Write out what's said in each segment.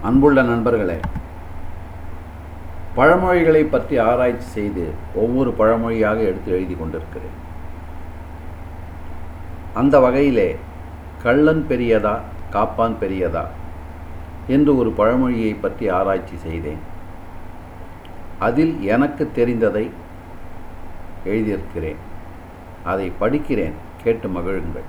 அன்புள்ள நண்பர்களே பழமொழிகளை பற்றி ஆராய்ச்சி செய்து ஒவ்வொரு பழமொழியாக எடுத்து எழுதி கொண்டிருக்கிறேன் அந்த வகையிலே கள்ளன் பெரியதா காப்பான் பெரியதா என்று ஒரு பழமொழியை பற்றி ஆராய்ச்சி செய்தேன் அதில் எனக்கு தெரிந்ததை எழுதியிருக்கிறேன் அதை படிக்கிறேன் கேட்டு மகிழுங்கள்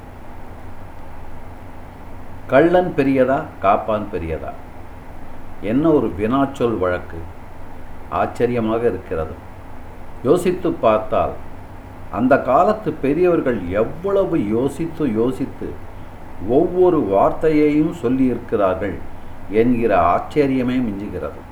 கள்ளன் பெரியதா காப்பான் பெரியதா என்ன ஒரு வினாச்சொல் வழக்கு ஆச்சரியமாக இருக்கிறது யோசித்து பார்த்தால் அந்த காலத்து பெரியவர்கள் எவ்வளவு யோசித்து யோசித்து ஒவ்வொரு வார்த்தையையும் சொல்லியிருக்கிறார்கள் என்கிற ஆச்சரியமே மிஞ்சுகிறது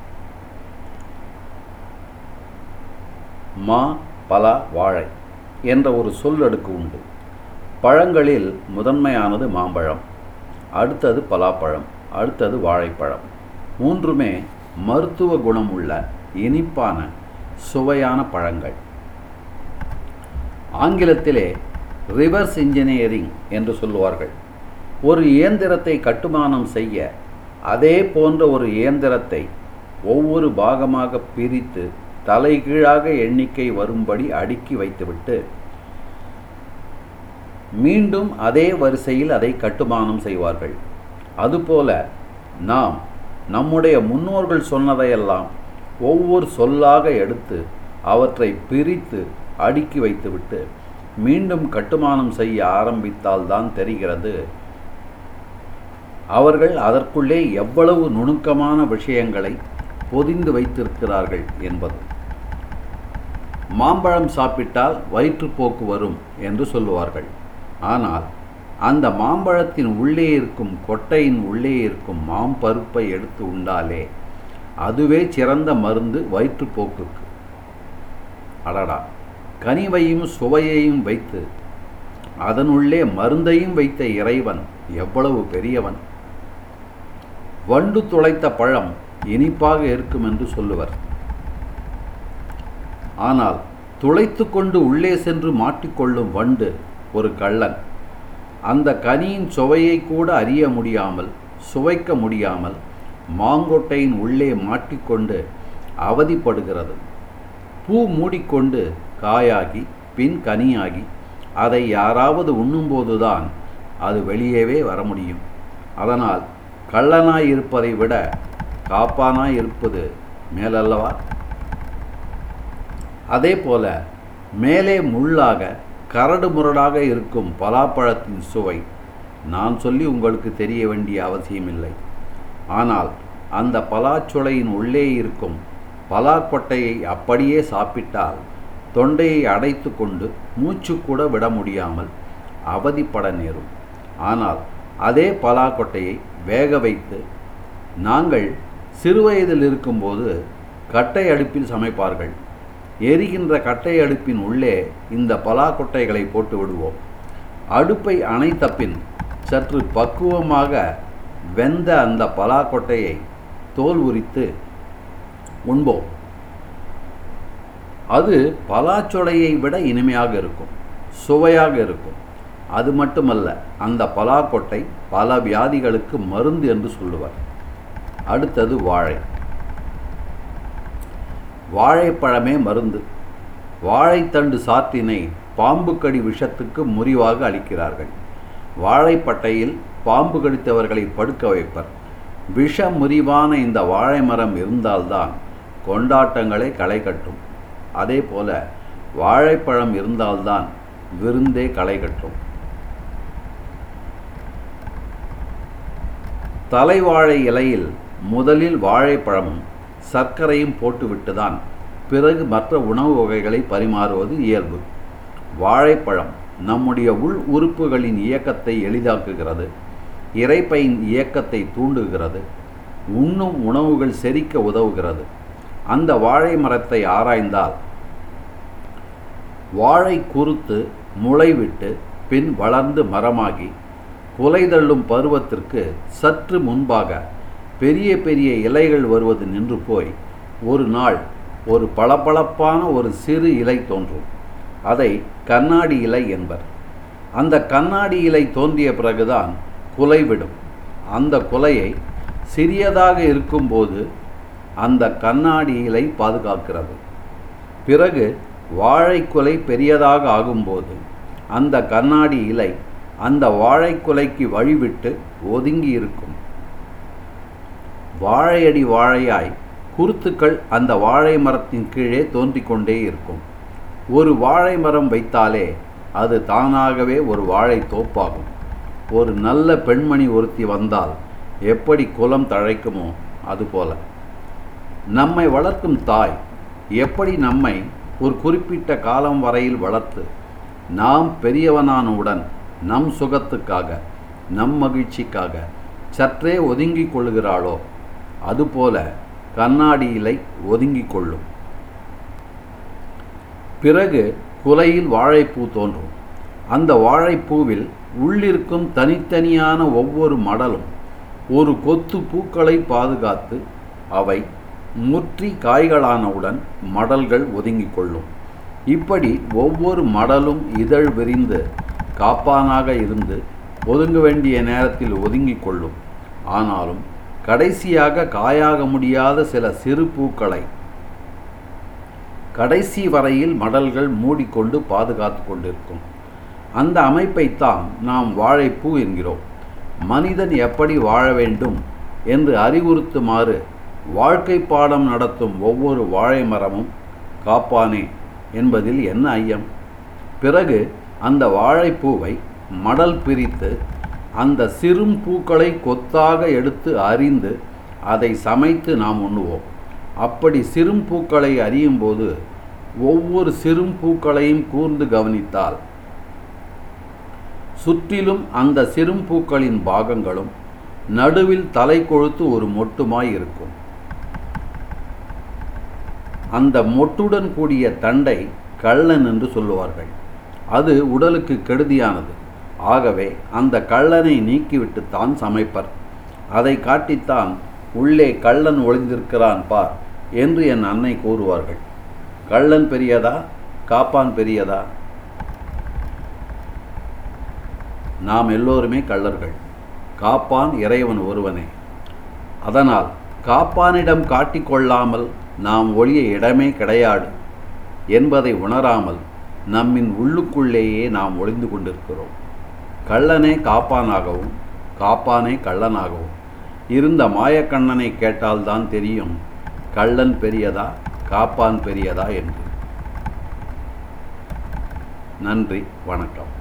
மா பலா வாழை என்ற ஒரு சொல்லடுக்கு உண்டு பழங்களில் முதன்மையானது மாம்பழம் அடுத்தது பலாப்பழம் அடுத்தது வாழைப்பழம் மூன்றுமே மருத்துவ குணம் உள்ள இனிப்பான சுவையான பழங்கள் ஆங்கிலத்திலே ரிவர்ஸ் இன்ஜினியரிங் என்று சொல்லுவார்கள் ஒரு இயந்திரத்தை கட்டுமானம் செய்ய அதே போன்ற ஒரு இயந்திரத்தை ஒவ்வொரு பாகமாக பிரித்து தலைகீழாக எண்ணிக்கை வரும்படி அடுக்கி வைத்துவிட்டு மீண்டும் அதே வரிசையில் அதை கட்டுமானம் செய்வார்கள் அதுபோல நாம் நம்முடைய முன்னோர்கள் சொன்னதையெல்லாம் ஒவ்வொரு சொல்லாக எடுத்து அவற்றை பிரித்து அடுக்கி வைத்துவிட்டு மீண்டும் கட்டுமானம் செய்ய ஆரம்பித்தால்தான் தெரிகிறது அவர்கள் அதற்குள்ளே எவ்வளவு நுணுக்கமான விஷயங்களை பொதிந்து வைத்திருக்கிறார்கள் என்பது மாம்பழம் சாப்பிட்டால் வயிற்றுப்போக்கு வரும் என்று சொல்லுவார்கள் ஆனால் அந்த மாம்பழத்தின் உள்ளே இருக்கும் கொட்டையின் உள்ளே இருக்கும் மாம்பருப்பை எடுத்து உண்டாலே அதுவே சிறந்த மருந்து வயிற்றுப்போக்குக்கு அடடா கனிவையும் சுவையையும் வைத்து அதனுள்ளே மருந்தையும் வைத்த இறைவன் எவ்வளவு பெரியவன் வண்டு துளைத்த பழம் இனிப்பாக இருக்கும் என்று சொல்லுவர் ஆனால் துளைத்து கொண்டு உள்ளே சென்று மாட்டிக்கொள்ளும் வண்டு ஒரு கள்ளன் அந்த கனியின் சுவையை கூட அறிய முடியாமல் சுவைக்க முடியாமல் மாங்கொட்டையின் உள்ளே மாட்டிக்கொண்டு அவதிப்படுகிறது பூ மூடிக்கொண்டு காயாகி பின் கனியாகி அதை யாராவது உண்ணும்போதுதான் அது வெளியவே வர முடியும் அதனால் கள்ளனாய் இருப்பதை விட காப்பானாய் இருப்பது மேலல்லவா அதே போல மேலே முள்ளாக கரடு முரடாக இருக்கும் பலாப்பழத்தின் சுவை நான் சொல்லி உங்களுக்கு தெரிய வேண்டிய அவசியமில்லை ஆனால் அந்த பலாச்சுளையின் உள்ளே இருக்கும் பலாக்கொட்டையை அப்படியே சாப்பிட்டால் தொண்டையை அடைத்து கொண்டு மூச்சு கூட விட முடியாமல் அவதிப்பட நேரும் ஆனால் அதே பலாக்கொட்டையை வேக வைத்து நாங்கள் சிறுவயதில் இருக்கும்போது கட்டை அடுப்பில் சமைப்பார்கள் எரிகின்ற கட்டை அடுப்பின் உள்ளே இந்த பலாக்கொட்டைகளை போட்டு விடுவோம் அடுப்பை அணைத்த பின் சற்று பக்குவமாக வெந்த அந்த பலாக்கொட்டையை தோல் உரித்து உண்போம் அது பலாச்சொடையை விட இனிமையாக இருக்கும் சுவையாக இருக்கும் அது மட்டுமல்ல அந்த பலாக்கொட்டை பல வியாதிகளுக்கு மருந்து என்று சொல்லுவார் அடுத்தது வாழை வாழைப்பழமே மருந்து வாழைத்தண்டு சாற்றினை பாம்பு கடி விஷத்துக்கு முறிவாக அளிக்கிறார்கள் வாழைப்பட்டையில் பாம்பு கடித்தவர்களை படுக்க வைப்பர் விஷ முறிவான இந்த வாழை மரம் இருந்தால்தான் கொண்டாட்டங்களே களை கட்டும் அதே போல வாழைப்பழம் இருந்தால்தான் விருந்தே களை கட்டும் தலைவாழை இலையில் முதலில் வாழைப்பழமும் சர்க்கரையும் போட்டுவிட்டுதான் பிறகு மற்ற உணவு வகைகளை பரிமாறுவது இயல்பு வாழைப்பழம் நம்முடைய உள் உறுப்புகளின் இயக்கத்தை எளிதாக்குகிறது இறைப்பையின் இயக்கத்தை தூண்டுகிறது உண்ணும் உணவுகள் செரிக்க உதவுகிறது அந்த வாழை மரத்தை ஆராய்ந்தால் வாழை குறுத்து முளைவிட்டு பின் வளர்ந்து மரமாகி குலை தள்ளும் பருவத்திற்கு சற்று முன்பாக பெரிய பெரிய இலைகள் வருவது நின்று போய் ஒரு நாள் ஒரு பளபளப்பான ஒரு சிறு இலை தோன்றும் அதை கண்ணாடி இலை என்பர் அந்த கண்ணாடி இலை தோன்றிய பிறகுதான் குலை விடும் அந்த குலையை சிறியதாக இருக்கும்போது அந்த கண்ணாடி இலை பாதுகாக்கிறது பிறகு வாழைக்குலை பெரியதாக ஆகும்போது அந்த கண்ணாடி இலை அந்த வாழைக்குலைக்கு வழிவிட்டு ஒதுங்கி இருக்கும் வாழையடி வாழையாய் குருத்துக்கள் அந்த வாழை மரத்தின் கீழே தோன்றிக் கொண்டே இருக்கும் ஒரு வாழை மரம் வைத்தாலே அது தானாகவே ஒரு வாழை தோப்பாகும் ஒரு நல்ல பெண்மணி ஒருத்தி வந்தால் எப்படி குலம் தழைக்குமோ அதுபோல நம்மை வளர்க்கும் தாய் எப்படி நம்மை ஒரு குறிப்பிட்ட காலம் வரையில் வளர்த்து நாம் பெரியவனானவுடன் நம் சுகத்துக்காக நம் மகிழ்ச்சிக்காக சற்றே ஒதுங்கிக் கொள்கிறாளோ அதுபோல கண்ணாடியிலை ஒதுங்கிக் கொள்ளும் பிறகு குலையில் வாழைப்பூ தோன்றும் அந்த வாழைப்பூவில் உள்ளிருக்கும் தனித்தனியான ஒவ்வொரு மடலும் ஒரு கொத்து பூக்களை பாதுகாத்து அவை முற்றி காய்களானவுடன் மடல்கள் ஒதுங்கிக் கொள்ளும் இப்படி ஒவ்வொரு மடலும் இதழ் விரிந்து காப்பானாக இருந்து ஒதுங்க வேண்டிய நேரத்தில் ஒதுங்கிக் கொள்ளும் ஆனாலும் கடைசியாக காயாக முடியாத சில சிறு பூக்களை கடைசி வரையில் மடல்கள் மூடிக்கொண்டு பாதுகாத்து கொண்டிருக்கும் அந்த அமைப்பைத்தான் நாம் வாழைப்பூ என்கிறோம் மனிதன் எப்படி வாழ வேண்டும் என்று அறிவுறுத்துமாறு வாழ்க்கை பாடம் நடத்தும் ஒவ்வொரு வாழை மரமும் காப்பானே என்பதில் என்ன ஐயம் பிறகு அந்த வாழைப்பூவை மடல் பிரித்து அந்த சிறும் பூக்களை கொத்தாக எடுத்து அறிந்து அதை சமைத்து நாம் உண்ணுவோம் அப்படி சிறும் பூக்களை அறியும்போது ஒவ்வொரு சிறும் பூக்களையும் கூர்ந்து கவனித்தால் சுற்றிலும் அந்த சிறும் பூக்களின் பாகங்களும் நடுவில் தலை கொழுத்து ஒரு மொட்டுமாய் இருக்கும் அந்த மொட்டுடன் கூடிய தண்டை கள்ளன் என்று சொல்லுவார்கள் அது உடலுக்கு கெடுதியானது ஆகவே அந்த கள்ளனை நீக்கிவிட்டுத்தான் சமைப்பர் அதை காட்டித்தான் உள்ளே கள்ளன் ஒளிந்திருக்கிறான் பார் என்று என் அன்னை கூறுவார்கள் கள்ளன் பெரியதா காப்பான் பெரியதா நாம் எல்லோருமே கள்ளர்கள் காப்பான் இறைவன் ஒருவனே அதனால் காப்பானிடம் காட்டிக்கொள்ளாமல் நாம் ஒளிய இடமே கிடையாது என்பதை உணராமல் நம்மின் உள்ளுக்குள்ளேயே நாம் ஒளிந்து கொண்டிருக்கிறோம் கள்ளனே காப்பானாகவும் காப்பானே கள்ளனாகவும் இருந்த மாயக்கண்ணனை கேட்டால்தான் தெரியும் கள்ளன் பெரியதா காப்பான் பெரியதா என்று நன்றி வணக்கம்